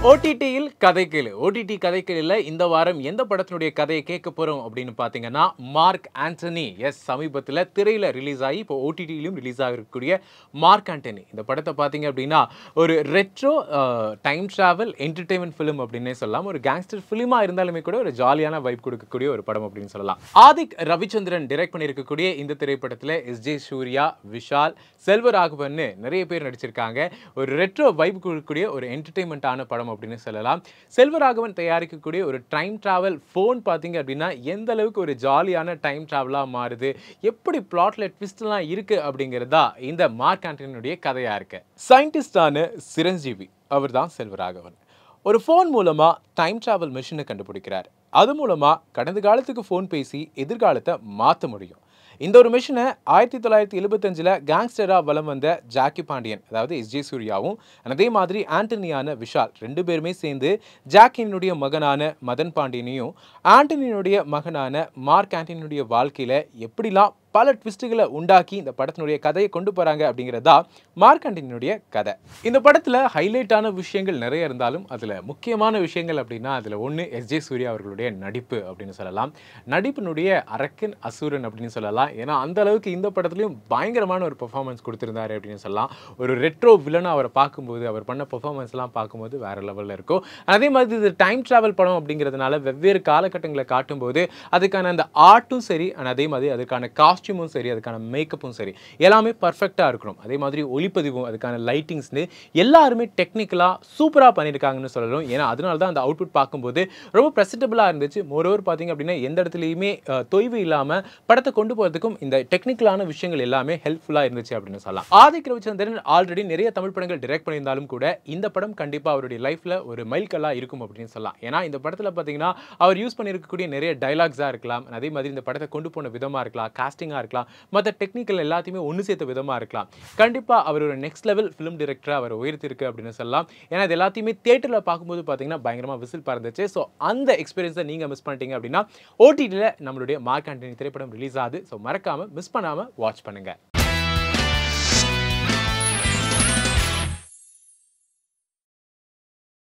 ஓடிடியில் கதை கேளு ஓடிடி கதை கேளுல இந்த வாரம் எந்த படத்தினுடைய கதையை கேட்க போறோம் அப்படின்னு பாத்தீங்கன்னா மார்க் ஆண்டனி எஸ் சமீபத்தில் திரையில ரிலீஸ் ஆகி இப்போ ஓடிடியிலும் ரிலீஸ் ஆகக்கூடிய மார்க் ஆண்டனி இந்த படத்தை பார்த்தீங்க அப்படின்னா ஒரு retro time travel entertainment film அப்படின்னே சொல்லலாம் ஒரு கேங்ஸ்டர் ஃபிலிமா இருந்தாலுமே கூட ஒரு ஜாலியான வைப் கொடுக்கக்கூடிய ஒரு படம் அப்படின்னு சொல்லலாம் ஆதிக் ரவிச்சந்திரன் டைரக்ட் பண்ணியிருக்கக்கூடிய இந்த திரைப்படத்தில் எஸ் ஜே சூர்யா விஷால் செல்வராகவன் நிறைய பேர் நடிச்சிருக்காங்க ஒரு ரெட்ரோ வைப் கொடுக்கக்கூடிய ஒரு என்டர்டைன்மெண்ட்டான படம் அப்படின்னு சொல்லலாம் செல்வராகவன் தயாரிக்கக்கூடிய ஒரு டைம் டிராவல் ஃபோன் பார்த்தீங்க அப்படின்னா எந்த அளவுக்கு ஒரு ஜாலியான டைம் டிராவலாக மாறுது எப்படி பிளாட்ல ட்விஸ்ட்லாம் இருக்கு அப்படிங்கிறதா இந்த மார்க் ஆண்டனியுடைய கதையாக இருக்கு சயின்டிஸ்டான சிரஞ்சீவி அவர் தான் செல்வராகவன் ஒரு ஃபோன் மூலமாக டைம் டிராவல் மிஷினை கண்டுபிடிக்கிறார் அது மூலமாக கடந்த காலத்துக்கு ஃபோன் பேசி எதிர்காலத்தை மாற்ற முடியும் இந்த ஒரு மிஷினை ஆயிரத்தி தொள்ளாயிரத்தி எழுபத்தஞ்சில் கேங்ஸ்டராக வலம் வந்த ஜாக்கி பாண்டியன் அதாவது எஸ் ஜே சூர்யாவும் அதே மாதிரி ஆண்டனியான விஷால் ரெண்டு பேருமே சேர்ந்து ஜாக்கினுடைய மகனான மதன் பாண்டியனையும் ஆண்டனியினுடைய மகனான மார்க் ஆண்டனியுடைய வாழ்க்கையில் எப்படிலாம் பல ட்விஸ்ட்டுகளை உண்டாக்கி இந்த படத்தினுடைய கதையை கொண்டு போகிறாங்க அப்படிங்கிறதா மார்க் ஆண்டனியுடைய கதை இந்த படத்தில் ஹைலைட்டான விஷயங்கள் நிறைய இருந்தாலும் அதில் முக்கியமான விஷயங்கள் அப்படின்னா அதில் ஒன்று எஸ் ஜே சூர்யா அவர்களுடைய நடிப்பு அப்படின்னு சொல்லலாம் நடிப்பினுடைய அரக்கன் அசூரன் அப்படின்னு சொல்லலாம் ஏன்னா அந்த அளவுக்கு இந்த படத்துலையும் பயங்கரமான ஒரு பெர்ஃபார்மன்ஸ் கொடுத்துருந்தாரு அப்படின்னு சொல்லலாம் ஒரு ரெட்ரோ வில்லனாக அவரை பார்க்கும்போது அவர் பண்ண பெர்ஃபார்மன்ஸ்லாம் பார்க்கும்போது வேற லெவலில் இருக்கும் அதே மாதிரி இது டைம் ட்ராவல் படம் அப்படிங்கிறதுனால வெவ்வேறு காலகட்டங்களை காட்டும்போது அதுக்கான அந்த ஆர்ட்டும் சரி and அதே மாதிரி அதுக்கான காஸ்டியூமும் சரி அதுக்கான மேக்கப்பும் சரி எல்லாமே பர்ஃபெக்டாக இருக்கணும் அதே மாதிரி ஒளிப்பதிவும் அதுக்கான லைட்டிங்ஸ்னு எல்லாருமே டெக்னிக்கலாக சூப்பராக பண்ணியிருக்காங்கன்னு சொல்லணும் ஏன்னா அதனால தான் அந்த அவுட்புட் பார்க்கும்போது ரொம்ப ப்ரெசன்டபுளாக இருந்துச்சு மோரோவர் பார்த்தீங்க அப்படின்னா எந்த இடத்துலையுமே அஹ், தொய்வு இல்லாமல் படத்தை கொண்டு போகிறதுக்கும் இந்த டெக்னிக்கலான விஷயங்கள் எல்லாமே ஹெல்ப்ஃபுல்லாக இருந்துச்சு அப்படின்னு சொல்லலாம் ஆதிக் ரவிச்சந்திரன் ஆல்ரெடி நிறைய தமிழ் படங்கள் டைரக்ட் பண்ணியிருந்தாலும் கூட இந்த படம் கண்டிப்பாக அவருடைய லைஃப்பில் ஒரு மைல்கல்லாக இருக்கும் அப்படின்னு சொல்லலாம் ஏன்னா இந்த படத்தில் பார்த்தீங்கன்னா அவர் யூஸ் பண்ணியிருக்கக்கூடிய நிறைய டைலாக்ஸாக இருக்கலாம் அதே மாதிரி இந்த படத்தை கொண்டு போன விதமாக இருக்கலாம் காஸ்டிங்காக இருக்கலாம் மற்ற டெக்னிக்கல் எல்லாத்தையுமே ஒன்று சேர்த்த விதமாக இருக்கலாம் கண்டிப்பாக அவர் ஒரு நெக்ஸ்ட் லெவல் ஃபிலிம் டிரெக்டராக அவர் உயர்த்திருக்கு அப்படின்னு சொல்லலாம் ஏன்னா இது எல்லாத்தையுமே தேட்டரில் பார்க்கும்போது பார்த்தீங்கன்னா பயங்கரமாக விசில் பறந்துச்சு ஸோ அந்த எக்ஸ்பீரியன்ஸை நீங்கள் மிஸ் பண்ணிட்டீங்க அப்படின்னா ஓடிடியில் நம்மளுடைய மார்க் ஆண்டனி திரைப்படம் ரிலீஸ் ஆகுது ஸோ மறக்காமல் மிஸ் பண்ணாமல் வாட்ச் பண்ணுங்கள்